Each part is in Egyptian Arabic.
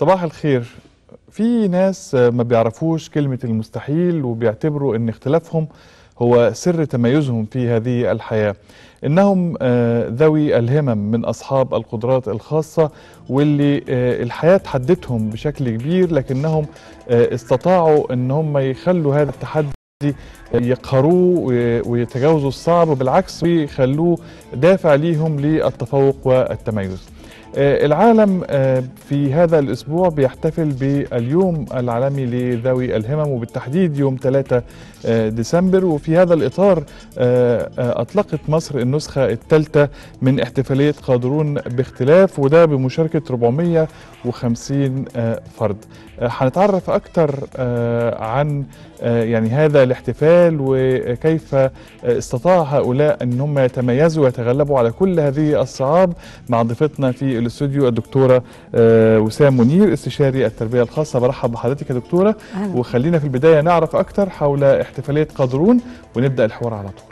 صباح الخير في ناس ما بيعرفوش كلمة المستحيل وبيعتبروا ان اختلافهم هو سر تميزهم في هذه الحياة انهم آه، ذوي الهمم من اصحاب القدرات الخاصة واللي آه، الحياة تحدتهم بشكل كبير لكنهم آه، استطاعوا ان هم يخلوا هذا التحدي يقهروه وي- ويتجاوزوا الصعب بالعكس ويخلوه دافع ليهم للتفوق والتميز آه، العالم آه، في هذا الأسبوع بيحتفل باليوم العالمي لذوي الهمم وبالتحديد يوم 3 آه، ديسمبر وفي هذا الإطار آه، آه، أطلقت مصر النسخة الثالثة من احتفالية قادرون باختلاف وده بمشاركة 450 آه، فرد آه، هنتعرف أكثر آه، عن آه، يعني هذا الاحتفال وكيف آه، استطاع هؤلاء أن هم يتميزوا ويتغلبوا على كل هذه الصعاب مع ضيفتنا في الاستوديو الدكتورة آه، وسام منير استشاري التربية الخاصة برحب بحضرتك يا دكتورة أهلا. وخلينا في البداية نعرف أكثر حول احتفالية قادرون ونبدأ الحوار على طول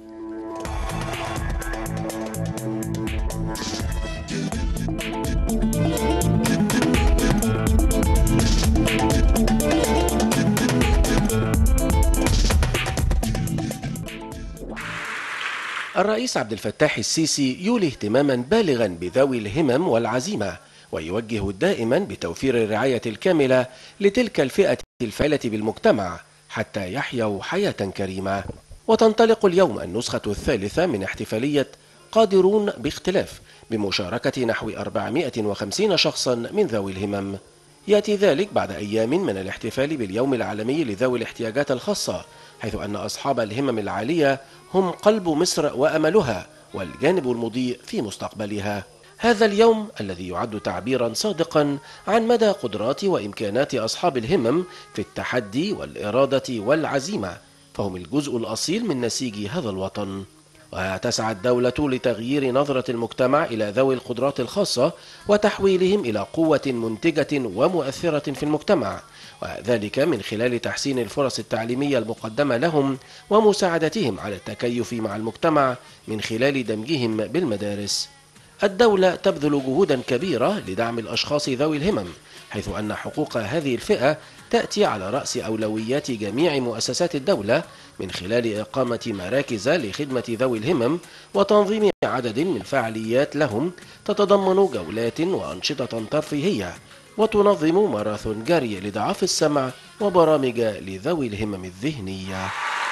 الرئيس عبد الفتاح السيسي يولي اهتماما بالغا بذوي الهمم والعزيمة ويوجه دائما بتوفير الرعاية الكاملة لتلك الفئة الفاعلة بالمجتمع حتى يحيوا حياة كريمة وتنطلق اليوم النسخة الثالثة من احتفالية قادرون باختلاف بمشاركة نحو 450 شخصا من ذوي الهمم يأتي ذلك بعد أيام من الاحتفال باليوم العالمي لذوي الاحتياجات الخاصة حيث أن أصحاب الهمم العالية هم قلب مصر وأملها والجانب المضيء في مستقبلها هذا اليوم الذي يعد تعبيرا صادقا عن مدى قدرات وإمكانات أصحاب الهمم في التحدي والإرادة والعزيمة فهم الجزء الأصيل من نسيج هذا الوطن وتسعى الدولة لتغيير نظرة المجتمع إلى ذوي القدرات الخاصة وتحويلهم إلى قوة منتجة ومؤثرة في المجتمع وذلك من خلال تحسين الفرص التعليمية المقدمة لهم ومساعدتهم على التكيف مع المجتمع من خلال دمجهم بالمدارس الدولة تبذل جهودا كبيرة لدعم الأشخاص ذوي الهمم حيث أن حقوق هذه الفئة تأتي على رأس أولويات جميع مؤسسات الدولة من خلال إقامة مراكز لخدمة ذوي الهمم وتنظيم عدد من فعاليات لهم تتضمن جولات وأنشطة ترفيهية وتنظم ماراثون جري لضعاف السمع وبرامج لذوي الهمم الذهنيه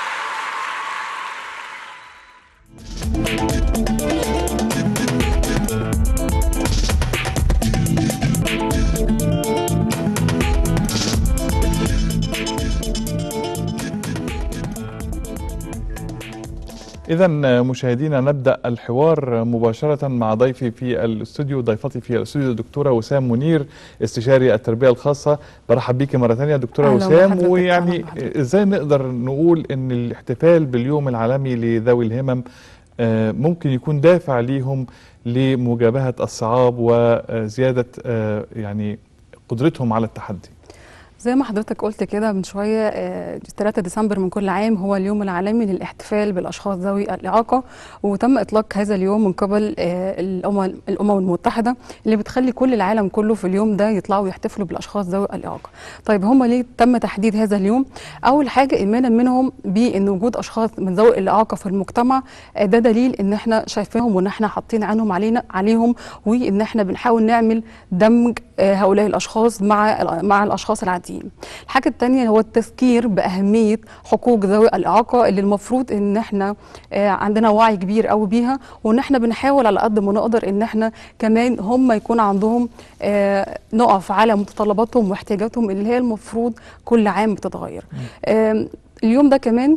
إذا مشاهدينا نبدأ الحوار مباشرة مع ضيفي في الاستوديو ضيفتي في الاستوديو الدكتورة وسام منير استشاري التربية الخاصة برحب بيكي مرة ثانية دكتورة أهلا وسام بحضرتك، ويعني أهلا بحضرتك. إزاي نقدر نقول إن الاحتفال باليوم العالمي لذوي الهمم آه، ممكن يكون دافع ليهم لمجابهة الصعاب وزيادة آه، يعني قدرتهم على التحدي زي ما حضرتك قلت كده من شويه آه، 3 ديسمبر من كل عام هو اليوم العالمي للاحتفال بالاشخاص ذوي الاعاقه وتم اطلاق هذا اليوم من قبل آه، الامم الامم المتحده اللي بتخلي كل العالم كله في اليوم ده يطلعوا يحتفلوا بالاشخاص ذوي الاعاقه. طيب هم ليه تم تحديد هذا اليوم؟ اول حاجه ايمانا منهم بان وجود اشخاص من ذوي الاعاقه في المجتمع آه، ده دليل ان احنا شايفينهم وان احنا حاطين عينهم علينا عليهم وان احنا بنحاول نعمل دمج آه، هؤلاء الاشخاص مع مع الاشخاص العاديين. الحاجه الثانيه هو التذكير باهميه حقوق ذوي الاعاقه اللي المفروض ان احنا آه، عندنا وعي كبير قوي بيها وان احنا بنحاول على قد ما نقدر ان احنا كمان هم يكون عندهم آه، نقف على متطلباتهم واحتياجاتهم اللي هي المفروض كل عام بتتغير. آم، اليوم ده كمان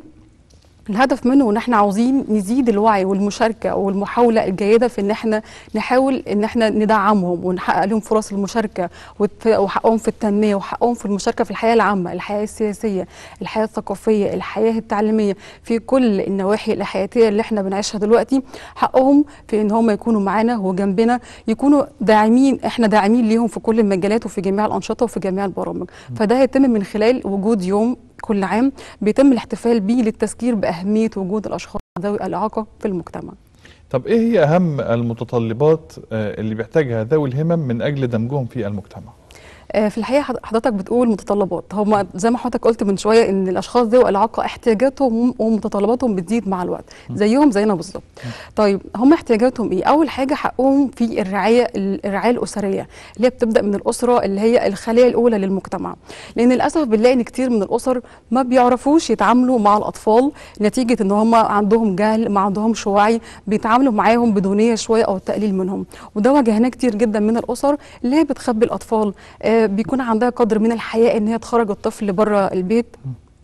الهدف منه ان احنا عاوزين نزيد الوعي والمشاركه والمحاوله الجيده في ان احنا نحاول ان احنا ندعمهم ونحقق لهم فرص المشاركه وت- وحقهم في التنميه وحقهم في المشاركه في الحياه العامه، الحياه السياسيه، الحياه الثقافيه، الحياه التعليميه، في كل النواحي الحياتيه اللي احنا بنعيشها دلوقتي، حقهم في ان هم يكونوا معانا وجنبنا، يكونوا داعمين احنا داعمين ليهم في كل المجالات وفي جميع الانشطه وفي جميع البرامج، فده هيتم من خلال وجود يوم كل عام بيتم الاحتفال بيه للتذكير بأهمية وجود الأشخاص ذوي الإعاقة في المجتمع طب إيه هي أهم المتطلبات آه، اللي بيحتاجها ذوي الهمم من أجل دمجهم في المجتمع؟ آه، في الحقيقه حض- حضرتك بتقول متطلبات هم زي ما حضرتك قلت من شويه ان الاشخاص ذوي الاعاقه احتياجاتهم ومتطلباتهم بتزيد مع الوقت زيهم زينا بالظبط طيب هم احتياجاتهم ايه اول حاجه حقهم في الرعايه الرعايه الاسريه اللي هي بتبدا من الاسره اللي هي الخليه الاولى للمجتمع لان للاسف بنلاقي ان كتير من الاسر ما بيعرفوش يتعاملوا مع الاطفال نتيجه ان هم عندهم جهل ما عندهمش وعي بيتعاملوا معاهم بدونيه شويه او تقليل منهم وده واجهناه كتير جدا من الاسر اللي هي بتخبي الاطفال آه بيكون عندها قدر من الحياء ان هي تخرج الطفل بره البيت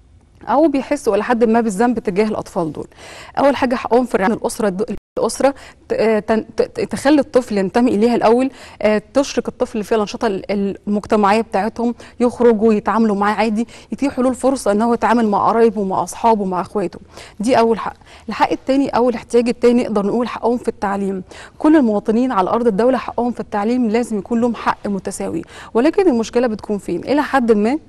او بيحسوا الى حد ما بالذنب تجاه الاطفال دول اول حاجه حقهم في الرعايه الاسره الاسره ت- آه، تن- ت- ت- تخلي الطفل ينتمي اليها الاول آه، تشرك الطفل في الانشطه ال- المجتمعيه بتاعتهم يخرجوا يتعاملوا معاه عادي يتيحوا له الفرصه ان هو يتعامل مع قرايبه ومع اصحابه ومع اخواته دي اول حق الحق الثاني او الاحتياج الثاني نقدر نقول حقهم في التعليم كل المواطنين على ارض الدوله حقهم في التعليم لازم يكون لهم حق متساوي ولكن المشكله بتكون فين الى حد ما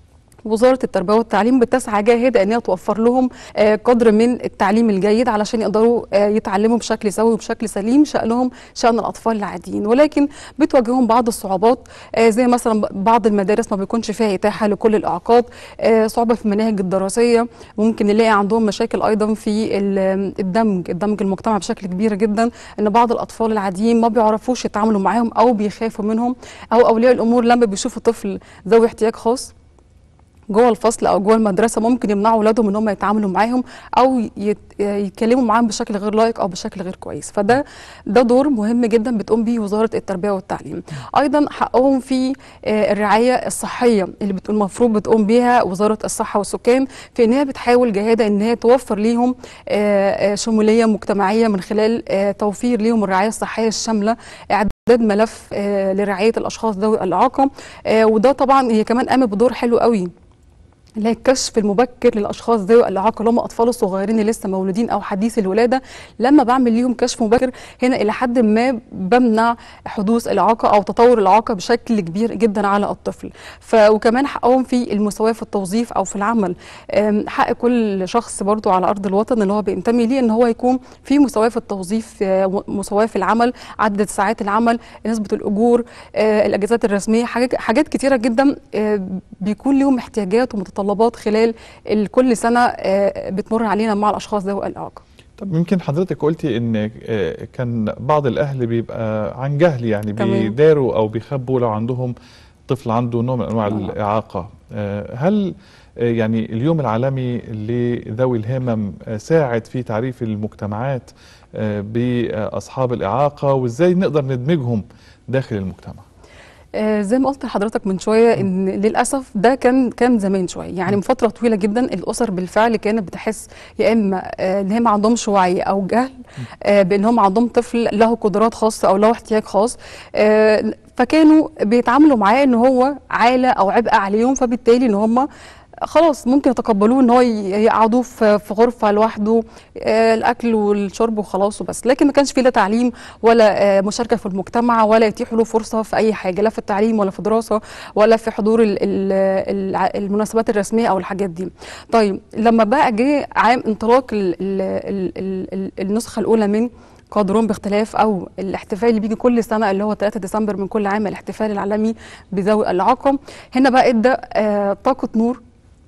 وزاره التربيه والتعليم بتسعى جاهده ان هي توفر لهم آه، قدر من التعليم الجيد علشان يقدروا آه، يتعلموا بشكل سوي وبشكل سليم شانهم شان الاطفال العاديين ولكن بتواجههم بعض الصعوبات آه، زي مثلا بعض المدارس ما بيكونش فيها اتاحه لكل الاعاقات آه، صعوبه في المناهج الدراسيه ممكن نلاقي عندهم مشاكل ايضا في ال- الدمج الدمج المجتمع بشكل كبير جدا ان بعض الاطفال العاديين ما بيعرفوش يتعاملوا معاهم او بيخافوا منهم او اولياء الامور لما بيشوفوا طفل ذوي احتياج خاص جوه الفصل او جوه المدرسه ممكن يمنعوا اولادهم ان هم يتعاملوا معاهم او يت- يتكلموا معاهم بشكل غير لائق او بشكل غير كويس فده ده دور مهم جدا بتقوم بيه وزاره التربيه والتعليم ايضا حقهم في آه، الرعايه الصحيه اللي بت- المفروض بتقوم بيها وزاره الصحه والسكان في ان هي بتحاول جاهده ان هي توفر ليهم آه، آه، شموليه مجتمعيه من خلال آه، توفير ليهم الرعايه الصحيه الشامله اعداد ملف آه، لرعايه الاشخاص ذوي الاعاقه آه، وده طبعا هي كمان قامت بدور حلو قوي اللي هي الكشف المبكر للاشخاص ذوي الاعاقه اللي هم اطفال الصغيرين اللي لسه مولودين او حديث الولاده لما بعمل ليهم كشف مبكر هنا الى حد ما بمنع حدوث الاعاقه او تطور الاعاقه بشكل كبير جدا على الطفل ف وكمان حقهم في المساواه في التوظيف او في العمل أم، حق كل شخص برضو على ارض الوطن اللي هو بينتمي ليه ان هو يكون في مساواه في التوظيف آه، مساواه في العمل عدد ساعات العمل نسبه الاجور آه، الاجازات الرسميه حاجات حاجات كتيره جدا آه، بيكون لهم احتياجات ومتطلبات خلال ال- كل سنه آه، بتمر علينا مع الاشخاص ذوي الاعاقه طب يمكن حضرتك قلتي ان آه، كان بعض الاهل بيبقى عن جهل يعني تمام. بيداروا او بيخبوا لو عندهم طفل عنده نوع من انواع آه. الاعاقه آه، هل آه، يعني اليوم العالمي لذوي الهمم آه، ساعد في تعريف المجتمعات آه، باصحاب الاعاقه وازاي نقدر ندمجهم داخل المجتمع آه، زي ما قلت لحضرتك من شويه ان للاسف ده كان كان زمان شويه يعني من فتره طويله جدا الاسر بالفعل كانت بتحس يا اما آه، ان هي ما عندهمش وعي او جهل آه، بان هم عندهم طفل له قدرات خاصه او له احتياج خاص آه، فكانوا بيتعاملوا معاه ان هو عاله او عبء عليهم فبالتالي ان هم خلاص ممكن يتقبلوه ان هو ي- يقعدوه في في غرفه لوحده آه، الاكل والشرب وخلاص وبس لكن ما كانش فيه لا تعليم ولا آه، مشاركه في المجتمع ولا يتيحوا له فرصه في اي حاجه لا في التعليم ولا في دراسه ولا في حضور ال- ال- الع- المناسبات الرسميه او الحاجات دي طيب لما بقى جه عام انطلاق ال ال ال ال ال النسخه الاولى من قادرون باختلاف او الاحتفال اللي بيجي كل سنه اللي هو 3 ديسمبر من كل عام الاحتفال العالمي بذوي الاعاقه هنا بقى ادى آه، طاقه نور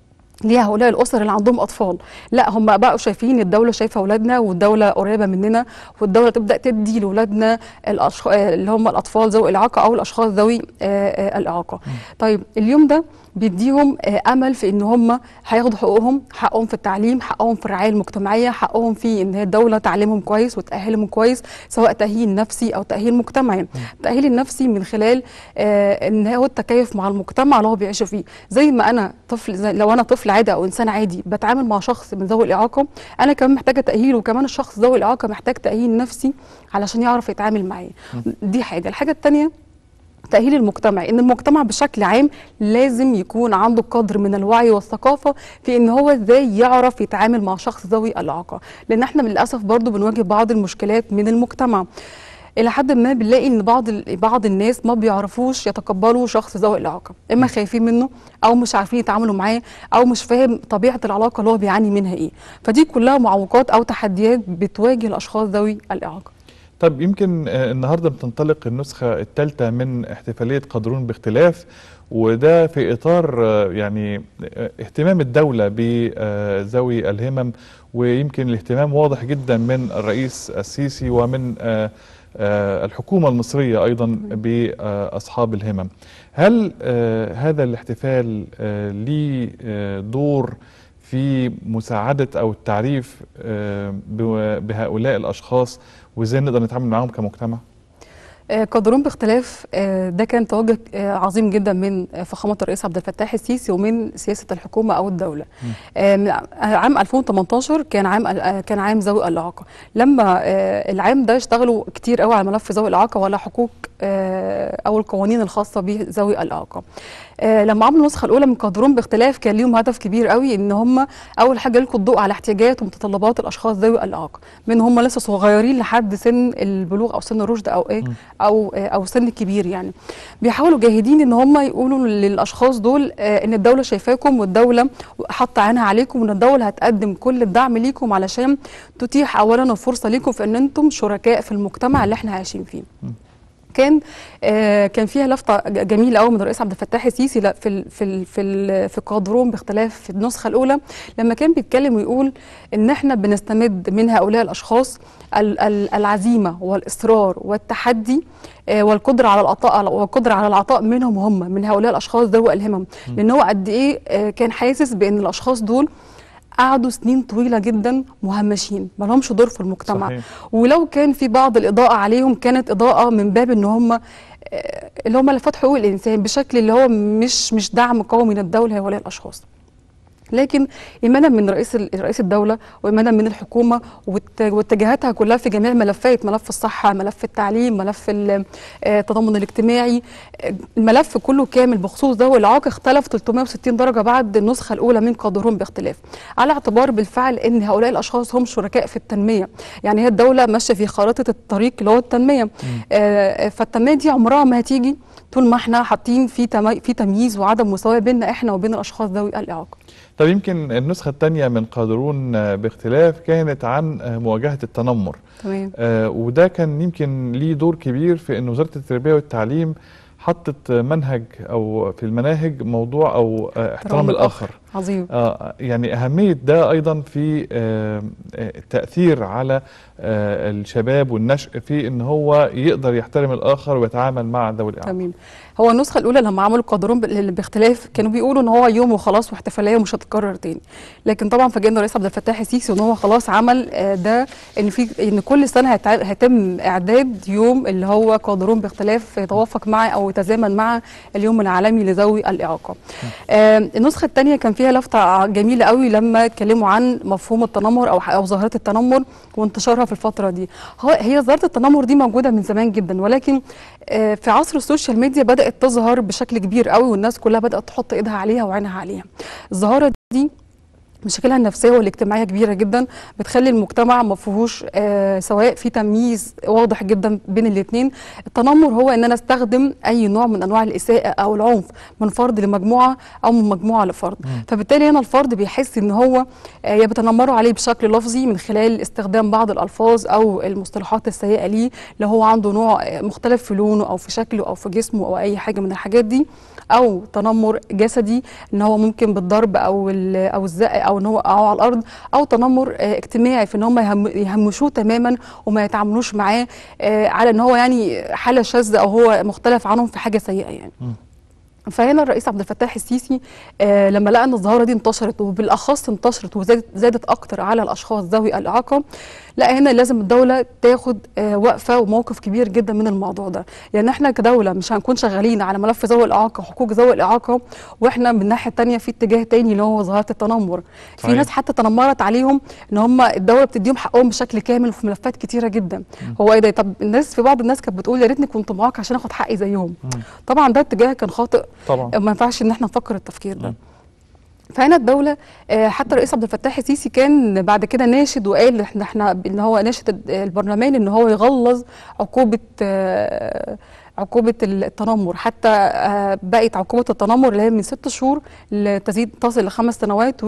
لهؤلاء الاسر اللي عندهم اطفال لا هم بقوا شايفين الدوله شايفه اولادنا والدوله قريبه مننا والدوله تبدا تدي لاولادنا الأشخ... آه، اللي هم الاطفال ذوي الاعاقه او الاشخاص ذوي آه، آه، الاعاقه طيب اليوم ده بيديهم آه، امل في ان هم هياخدوا حقوقهم حقهم في التعليم حقهم في الرعايه المجتمعيه حقهم في ان هي الدوله تعلمهم كويس وتاهلهم كويس سواء تاهيل نفسي او تاهيل مجتمعي التاهيل النفسي من خلال آه، ان هو التكيف مع المجتمع اللي هو بيعيشوا فيه زي ما انا طفل زي لو انا طفل عادي او انسان عادي بتعامل مع شخص من ذوي الاعاقه انا كمان محتاجه تاهيل وكمان الشخص ذوي الاعاقه محتاج تاهيل نفسي علشان يعرف يتعامل معايا دي حاجه الحاجه الثانيه تأهيل المجتمع إن المجتمع بشكل عام لازم يكون عنده قدر من الوعي والثقافة في إن هو إزاي يعرف يتعامل مع شخص ذوي الإعاقة لأن إحنا للأسف برضو بنواجه بعض المشكلات من المجتمع الى حد ما بنلاقي ان بعض ال- بعض الناس ما بيعرفوش يتقبلوا شخص ذوي الاعاقه اما خايفين منه او مش عارفين يتعاملوا معاه او مش فاهم طبيعه العلاقه اللي هو بيعاني منها ايه فدي كلها معوقات او تحديات بتواجه الاشخاص ذوي الاعاقه طب يمكن آه، النهارده بتنطلق النسخة الثالثة من احتفالية قادرون باختلاف وده في اطار آه، يعني آه، اهتمام الدوله بذوي الهمم ويمكن الاهتمام واضح جدا من الرئيس السيسي ومن آه، آه، الحكومه المصريه ايضا باصحاب الهمم. هل آه، هذا الاحتفال آه، ليه آه، دور في مساعده او التعريف آه، ب- بهؤلاء الاشخاص وازاي نقدر نتعامل معاهم كمجتمع؟ آه، قادرون باختلاف آه، ده كان توجه آه، عظيم جدا من آه، فخامه الرئيس عبد الفتاح السيسي ومن سياسه الحكومه او الدوله. آه، من ع- عام 2018 كان عام آه، كان عام ذوي الاعاقه، لما آه، العام ده اشتغلوا كتير قوي على ملف ذوي الاعاقه وعلى حقوق آه، او القوانين الخاصه بذوي الاعاقه. آه، لما عملوا النسخه الاولى من قادرون باختلاف كان ليهم هدف كبير قوي ان هم اول حاجه يلقوا الضوء على احتياجات ومتطلبات الاشخاص ذوي الاعاقه من هم لسه صغيرين لحد سن البلوغ او سن الرشد او ايه او آه، او سن كبير يعني بيحاولوا جاهدين ان هم يقولوا للاشخاص دول آه، ان الدوله شايفاكم والدوله حاطه عينها عليكم وان الدوله هتقدم كل الدعم ليكم علشان تتيح اولا الفرصه ليكم في ان انتم شركاء في المجتمع اللي احنا عايشين فيه كان آه كان فيها لفته ج- جميله قوي من الرئيس عبد الفتاح السيسي لا، في ال في ال في ال في قادرون باختلاف في النسخه الاولى لما كان بيتكلم ويقول ان احنا بنستمد من هؤلاء الاشخاص ال- ال- العزيمه والاصرار والتحدي آه والقدره على العطاء والقدره على العطاء منهم هم من هؤلاء الاشخاص ذوي الهمم لان هو قد ايه آه كان حاسس بان الاشخاص دول قعدوا سنين طويله جدا مهمشين ما لهمش دور في المجتمع صحيح. ولو كان في بعض الاضاءه عليهم كانت اضاءه من باب ان هم آه، اللي هم ملفات حقوق الانسان بشكل اللي هو مش مش دعم قوي من الدوله هؤلاء الاشخاص لكن ايمانا من رئيس ال- رئيس الدوله وايمانا من الحكومه وات- واتجاهاتها كلها في جميع الملفات ملف الصحه ملف التعليم ملف ال- آه، التضامن الاجتماعي آه، الملف كله كامل بخصوص ذوي الاعاقه اختلف 360 درجه بعد النسخه الاولى من قادرون باختلاف على اعتبار بالفعل ان هؤلاء الاشخاص هم شركاء في التنميه يعني هي الدوله ماشيه في خارطه الطريق اللي هو التنميه آه، فالتنميه دي عمرها ما هتيجي طول ما احنا حاطين في تمي- في تمييز وعدم مساواه بيننا احنا وبين الاشخاص ذوي الاعاقه طب يمكن النسخة الثانية من قادرون آه، باختلاف كانت عن آه، مواجهة التنمر تمام آه، وده كان يمكن ليه دور كبير في ان وزارة التربية والتعليم حطت آه، منهج او في المناهج موضوع او آه، احترام الاخر عظيم آه يعني أهمية ده أيضا في آه آه، التأثير على آه الشباب والنشء في إن هو يقدر يحترم الآخر ويتعامل مع ذوي الإعاقة تمام هو النسخه الاولى لما عملوا قادرون بال- باختلاف كانوا بيقولوا ان هو يوم وخلاص واحتفاليه ومش هتتكرر تاني لكن طبعا فاجئنا الرئيس عبد الفتاح السيسي ان هو خلاص عمل آه، ده ان في ان كل سنه هيتع- هيتم اعداد يوم اللي هو قادرون باختلاف يتوافق مع او يتزامن مع اليوم العالمي لذوي الاعاقه آه، النسخه الثانيه كان فيها لفته جميله قوي لما اتكلموا عن مفهوم التنمر او او ظاهره التنمر وانتشارها في الفتره دي هو هي ظاهره التنمر دي موجوده من زمان جدا ولكن آه، في عصر السوشيال ميديا بدات تظهر بشكل كبير قوي والناس كلها بدات تحط ايدها عليها وعينها عليها الظاهره دي مشاكلها النفسيه والاجتماعيه كبيره جدا بتخلي المجتمع ما فيهوش آه سواء في تمييز واضح جدا بين الاثنين التنمر هو ان انا استخدم اي نوع من انواع الاساءه او العنف من فرد لمجموعه او من مجموعه لفرد فبالتالي هنا الفرد بيحس ان هو آه يا بيتنمروا عليه بشكل لفظي من خلال استخدام بعض الالفاظ او المصطلحات السيئه ليه لو هو عنده نوع آه، مختلف في لونه او في شكله او في جسمه او اي حاجه من الحاجات دي او تنمر جسدي ان هو ممكن بالضرب او ال- او الزق او ان هو يقعوا على الارض او تنمر آه، اجتماعي في ان هم يهم- يهمشوه تماما وما يتعاملوش معاه آه، على ان هو يعني حاله شاذه او هو مختلف عنهم في حاجه سيئه يعني فهنا الرئيس عبد الفتاح السيسي آه لما لقى ان الظاهره دي انتشرت وبالاخص انتشرت وزادت زادت اكتر على الاشخاص ذوي الاعاقه لا هنا لازم الدوله تاخد آه وقفه وموقف كبير جدا من الموضوع ده لان احنا كدوله مش هنكون شغالين على ملف ذوي الاعاقه وحقوق ذوي الاعاقه واحنا من الناحيه الثانيه في اتجاه تاني اللي هو ظاهره التنمر في صحيح. ناس حتى تنمرت عليهم ان هم الدوله بتديهم حقهم بشكل كامل في ملفات كتيره جدا هو ايه ده طب الناس في بعض الناس كانت بتقول يا ريتني كنت معاق عشان اخد حقي زيهم طبعا ده اتجاه كان خاطئ طبعا ما ينفعش ان احنا نفكر التفكير ده مم. فهنا الدولة آه، حتى الرئيس عبد الفتاح السيسي كان بعد كده ناشد وقال احنا احنا ان هو ناشد البرلمان ان هو يغلظ عقوبة آه، عقوبه التنمر حتى آه، بقت عقوبه التنمر اللي هي من ست شهور لتزيد تصل لخمس سنوات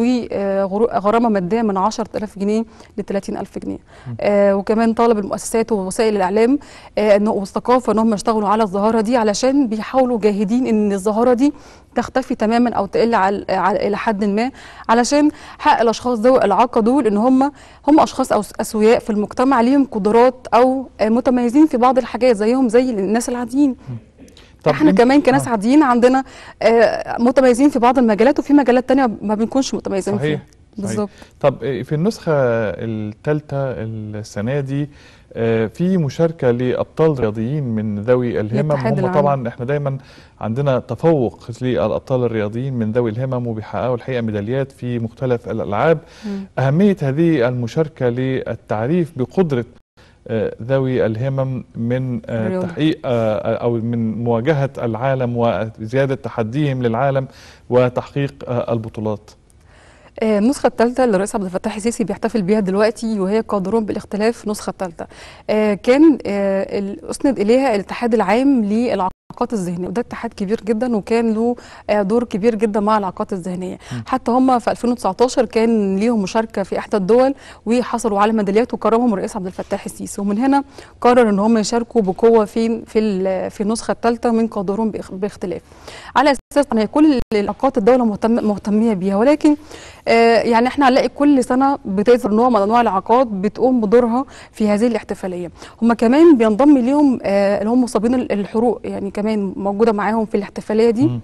وغرامه ماديه من 10000 جنيه ل 30000 جنيه آه، وكمان طالب المؤسسات ووسائل الاعلام آه، انه والثقافه ان هم يشتغلوا على الظاهره دي علشان بيحاولوا جاهدين ان الظاهره دي تختفي تماما او تقل على على- الى حد ما علشان حق الاشخاص ذوي الاعاقه دول ان هم هم اشخاص أو اسوياء في المجتمع ليهم قدرات او آه، متميزين في بعض الحاجات زيهم زي الناس العاديين احنا يمكن- كمان كناس آه. عاديين عندنا آه، متميزين في بعض المجالات وفي مجالات تانية ما بنكونش متميزين صحيح فيها صحيح. بالظبط طب في النسخة الثالثة السنة دي آه، في مشاركة لأبطال رياضيين من ذوي الهمم الاتحاد هم العام. طبعا احنا دايما عندنا تفوق للأبطال الرياضيين من ذوي الهمم وبيحققوا الحقيقة ميداليات في مختلف الألعاب مم. أهمية هذه المشاركة للتعريف بقدرة آه، ذوي الهمم من آه، الرياضة. تحقيق آه، أو من مواجهة العالم وزيادة تحديهم للعالم وتحقيق آه، البطولات آه، النسخة الثالثة اللي الرئيس عبد الفتاح السيسي بيحتفل بيها دلوقتي وهي قادرون بالاختلاف النسخة الثالثة آه، كان آه، ال- أسند إليها الاتحاد العام للعلاقات الذهنية وده اتحاد كبير جدا وكان له آه، دور كبير جدا مع العلاقات الذهنية حتى هم في 2019 كان ليهم مشاركة في إحدى الدول وحصلوا على ميداليات وكرمهم الرئيس عبد الفتاح السيسي ومن هنا قرر ان هم يشاركوا بقوة في في ال- في النسخة الثالثة من قادرون باخ- باختلاف على اساس ان هي كل العلاقات الدولة مهتم مهتمية بيها ولكن آه، يعني احنا هنلاقي كل سنه بتظهر نوع من انواع العلاقات بتقوم بدورها في هذه الاحتفاليه هم كمان بينضم ليهم آه، اللي هم مصابين الحروق يعني كمان موجوده معاهم في الاحتفاليه دي مم.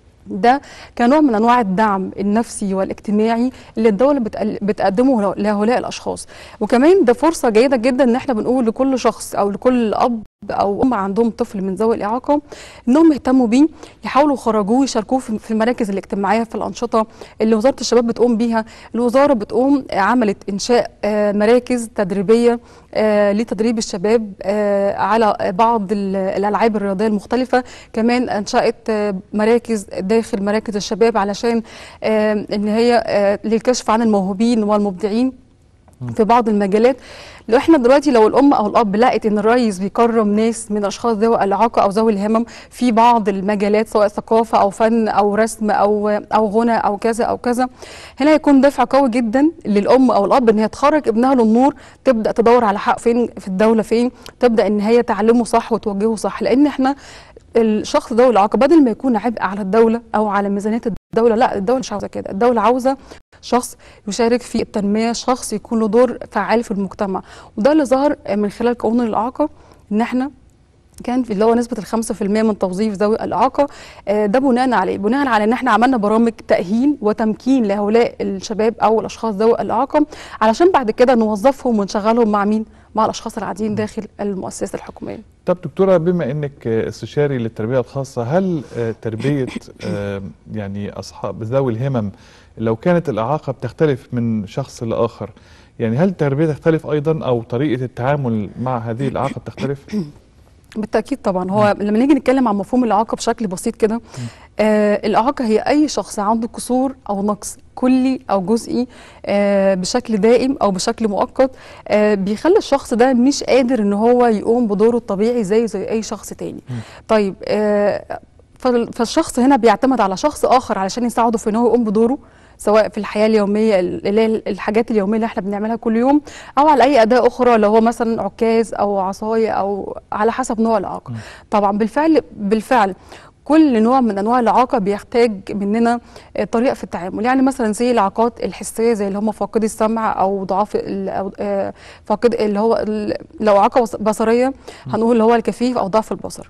ده كنوع من انواع الدعم النفسي والاجتماعي اللي الدوله بتقل- بتقدمه لهؤلاء الاشخاص وكمان ده فرصه جيده جدا ان احنا بنقول لكل شخص او لكل اب او ام عندهم طفل من ذوي الاعاقه انهم يهتموا بيه يحاولوا يخرجوه يشاركوه في في المراكز الاجتماعيه في الانشطه اللي وزاره الشباب بتقوم بيها الوزاره بتقوم عملت انشاء آه، مراكز تدريبيه آه، لتدريب الشباب آه، على بعض ال- الالعاب الرياضيه المختلفه كمان انشات آه، مراكز داخل مراكز الشباب علشان آه، ان هي آه، للكشف عن الموهوبين والمبدعين في بعض المجالات لو احنا دلوقتي لو الام او الاب لقت ان الرئيس بيكرم ناس من اشخاص ذوي الاعاقه او ذوي الهمم في بعض المجالات سواء ثقافه او فن او رسم او او غنى او كذا او كذا هنا هيكون دافع قوي جدا للام او الاب ان هي تخرج ابنها للنور تبدا تدور على حق فين في الدوله فين تبدا ان هي تعلمه صح وتوجهه صح لان احنا الشخص ذوي الاعاقه بدل ما يكون عبء على الدوله او على ميزانيه الدوله لا الدوله مش عاوزه كده الدوله عاوزه شخص يشارك في التنميه شخص يكون له دور فعال في المجتمع وده اللي ظهر من خلال قانون الاعاقه ان احنا كان في اللي هو نسبه الخمسة في المية من توظيف ذوي الاعاقه آه، ده بناء عليه بناء على ان احنا عملنا برامج تاهيل وتمكين لهؤلاء الشباب او الاشخاص ذوي الاعاقه علشان بعد كده نوظفهم ونشغلهم مع مين مع الاشخاص العاديين داخل المؤسسات الحكوميه طب دكتورة بما انك آه، استشاري للتربية الخاصة هل آه، تربية آه، يعني اصحاب ذوي الهمم لو كانت الاعاقة بتختلف من شخص لاخر يعني هل التربية تختلف ايضا او طريقة التعامل مع هذه الاعاقة بتختلف؟ بالتاكيد طبعا هو لما نيجي نتكلم عن مفهوم الاعاقه بشكل بسيط كده آه الاعاقه هي اي شخص عنده قصور او نقص كلي او جزئي آه بشكل دائم او بشكل مؤقت آه بيخلي الشخص ده مش قادر ان هو يقوم بدوره الطبيعي زي زي اي شخص تاني طيب آه فال- فالشخص هنا بيعتمد على شخص اخر علشان يساعده في ان هو يقوم بدوره سواء في الحياه اليوميه اللي هي الحاجات اليوميه اللي احنا بنعملها كل يوم او على اي اداه اخرى لو هو مثلا عكاز او عصايه او على حسب نوع الاعاقه طبعا بالفعل بالفعل كل نوع من انواع الاعاقه بيحتاج مننا آه، طريقه في التعامل يعني مثلا زي الاعاقات الحسيه زي اللي هم فاقدي السمع او ضعاف ال- أو آه، فاقد اللي هو ال- لو اعاقه بص- بصريه هنقول اللي هو الكفيف او ضعف البصر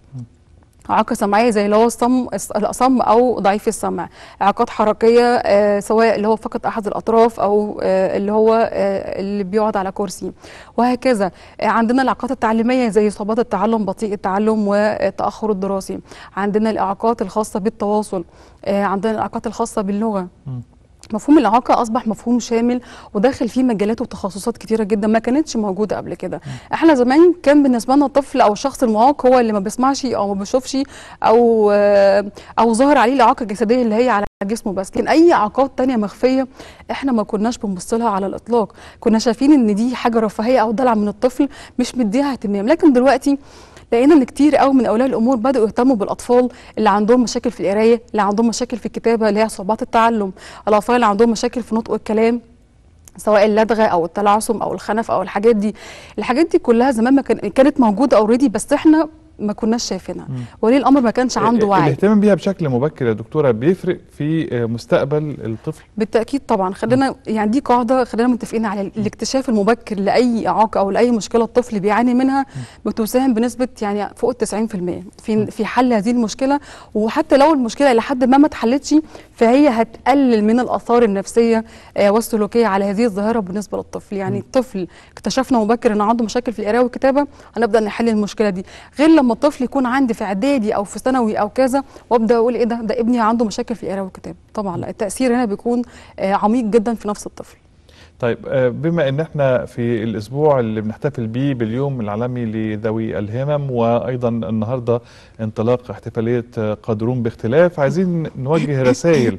إعاقة سمعية زي اللي هو الصم الأصم أو ضعيف السمع إعاقات حركية آه سواء اللي هو فقد أحد الأطراف أو آه اللي هو آه اللي بيقعد على كرسي وهكذا آه عندنا الإعاقات التعليمية زي صعوبات التعلم بطيء التعلم والتأخر الدراسي عندنا الإعاقات الخاصة بالتواصل آه عندنا الإعاقات الخاصة باللغة مفهوم الإعاقة أصبح مفهوم شامل وداخل فيه مجالات وتخصصات كتيرة جدا ما كانتش موجودة قبل كده احنا زمان كان بالنسبة لنا الطفل أو الشخص المعاق هو اللي ما بيسمعش أو ما بيشوفش أو آه، أو ظاهر عليه الإعاقة الجسدية اللي هي على جسمه بس لكن أي إعاقات تانية مخفية احنا ما كناش بنبص لها على الإطلاق كنا شايفين إن دي حاجة رفاهية أو دلع من الطفل مش مديها اهتمام لكن دلوقتي لقينا ان كتير قوي من اولياء الامور بداوا يهتموا بالاطفال اللي عندهم مشاكل في القرايه اللي عندهم مشاكل في الكتابه اللي هي صعوبات التعلم الاطفال اللي عندهم مشاكل في نطق الكلام سواء اللدغه او التلعثم او الخنف او الحاجات دي الحاجات دي كلها زمان ما كان كانت موجوده اوريدي بس احنا ما كناش شايفينها ولي الامر ما كانش عنده وعي الاهتمام بيها بشكل مبكر يا دكتوره بيفرق في مستقبل الطفل بالتاكيد طبعا خلينا يعني دي قاعده خلينا متفقين على الاكتشاف المبكر لاي اعاقه او لاي مشكله الطفل بيعاني منها بتساهم بنسبه يعني فوق ال 90% في في حل هذه المشكله وحتى لو المشكله الى حد ما ما اتحلتش فهي هتقلل من الاثار النفسيه آه، والسلوكيه على هذه الظاهره بالنسبه للطفل يعني الطفل اكتشفنا مبكر ان عنده مشاكل في القراءه والكتابه هنبدا نحل المشكله دي غير لما الطفل يكون عندي في اعدادي او في ثانوي او كذا وابدا اقول ايه ده ده ابني عنده مشاكل في القراءه والكتابه طبعا لا التاثير هنا بيكون آه، عميق جدا في نفس الطفل طيب آه، بما ان احنا في الاسبوع اللي بنحتفل بيه باليوم العالمي لذوي الهمم وايضا النهارده انطلاق احتفاليه آه، قادرون باختلاف عايزين نوجه رسائل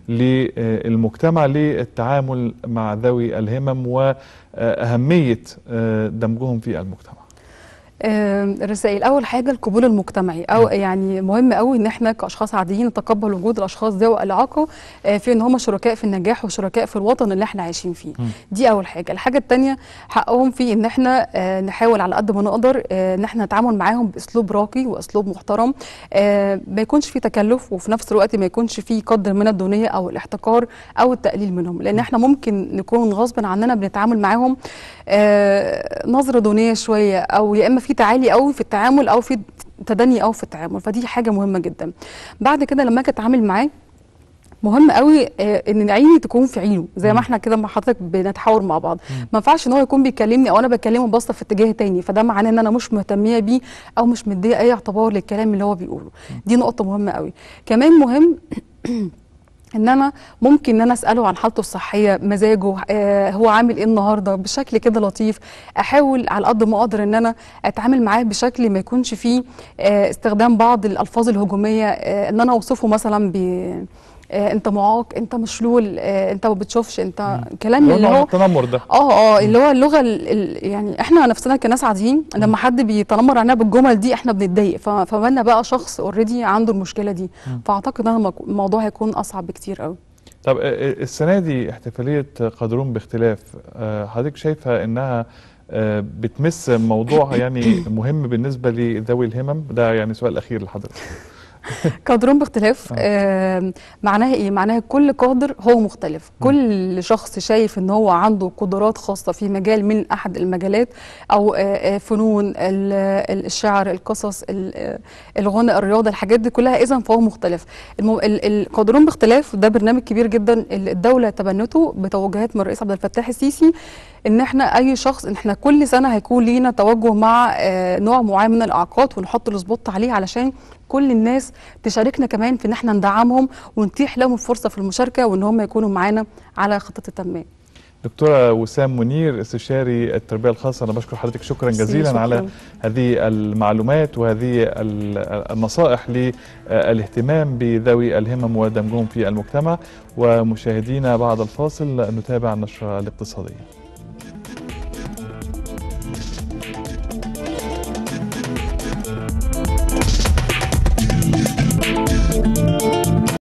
للمجتمع للتعامل مع ذوي الهمم واهميه آه، دمجهم في المجتمع آه، رسائل اول حاجه القبول المجتمعي او يعني مهم قوي ان احنا كاشخاص عاديين نتقبل وجود الاشخاص ذوي الاعاقه آه، في ان هم شركاء في النجاح وشركاء في الوطن اللي احنا عايشين فيه دي اول حاجه الحاجه الثانيه حقهم في ان احنا آه، نحاول على قد ما نقدر آه، ان احنا نتعامل معاهم باسلوب راقي واسلوب محترم آه، ما يكونش في تكلف وفي نفس الوقت ما يكونش في قدر من الدونيه او الاحتقار او التقليل منهم لان احنا ممكن نكون غصب عننا بنتعامل معاهم آه، نظره دونيه شويه او يا اما في تعالي قوي في التعامل او في تدني قوي في التعامل فدي حاجه مهمه جدا بعد كده لما اجي اتعامل معاه مهم قوي آه، ان عيني تكون في عينه زي ما احنا كده مع حضرتك بنتحاور مع بعض ما ينفعش ان هو يكون بيكلمني او انا بكلمه باصه في اتجاه تاني فده معناه ان انا مش مهتميه بيه او مش مديه اي اعتبار للكلام اللي هو بيقوله دي نقطه مهمه قوي كمان مهم ان انا ممكن ان انا اساله عن حالته الصحيه مزاجه آه هو عامل ايه النهارده بشكل كده لطيف احاول على قد ما اقدر ان انا اتعامل معاه بشكل ما يكونش فيه آه استخدام بعض الالفاظ الهجوميه آه ان انا اوصفه مثلا ب آه انت معاق انت مشلول آه انت ما بتشوفش انت كلام اللي هو التنمر ده اه اه اللي هو اللغه ال ال يعني احنا نفسنا كناس عاديين لما حد بيتنمر علينا بالجمل دي احنا بنتضايق ف- فمالنا بقى شخص اوريدي عنده المشكله دي فاعتقد ان المك- الموضوع هيكون اصعب بكتير قوي طب آه، آه، السنه دي احتفاليه قادرون باختلاف آه، حضرتك شايفه انها آه، بتمس موضوع يعني مهم بالنسبه لذوي الهمم ده يعني سؤال اخير لحضرتك قادرون باختلاف آه معناها ايه معناها كل قادر هو مختلف كل شخص شايف ان هو عنده قدرات خاصه في مجال من احد المجالات او آه آه فنون ال- ال- الشعر القصص ال- آه، الغنى الرياضه الحاجات دي كلها اذا فهو مختلف المو... ال- القادرون باختلاف ده برنامج كبير جدا اللي الدوله تبنته بتوجيهات من الرئيس عبد الفتاح السيسي ان احنا اي شخص ان احنا كل سنه هيكون لينا توجه مع آه، نوع معين من الاعاقات ونحط السبوت عليه علشان كل الناس تشاركنا كمان في ان احنا ندعمهم ونتيح لهم الفرصه في المشاركه وان هم يكونوا معانا على خطه التنميه دكتورة وسام منير استشاري التربية الخاصة أنا بشكر حضرتك شكرا جزيلا شكراً. على هذه المعلومات وهذه ال- النصائح للاهتمام بذوي الهمم ودمجهم في المجتمع ومشاهدينا بعد الفاصل نتابع النشرة الاقتصادية